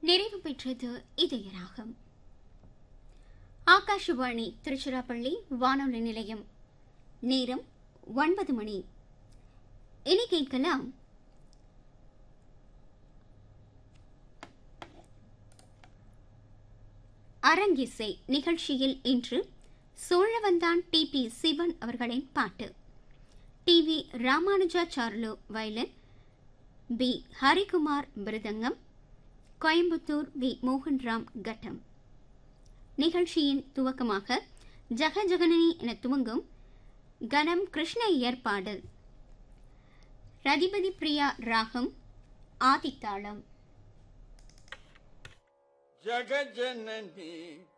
நிறைவு பெற்றது இதயராகம் ஆகாஷவாணி திருச்சிராப்பள்ளி வானொலி நிலையம் நேரம் ஒன்பது மணி இனி கேட்கலாம் அரங்கிசை நிகழ்ச்சியில் இன்று சோழவந்தான் டி பி சிவன் அவர்களின் பாட்டு T V Ramanujacharlu violin P Harikumar மிருதங்கம் கோயம்புத்தூர் வி மோகன்ராம் கட்டம் நிகழ்ச்சியின் துவக்கமாக ஜகஜகனனி என துவங்கும் கணம் கிருஷ்ண ஐயர் பாடல் ரதிபதி பிரியா ராகம் ஆதித்தாளம் ஜகஜனனி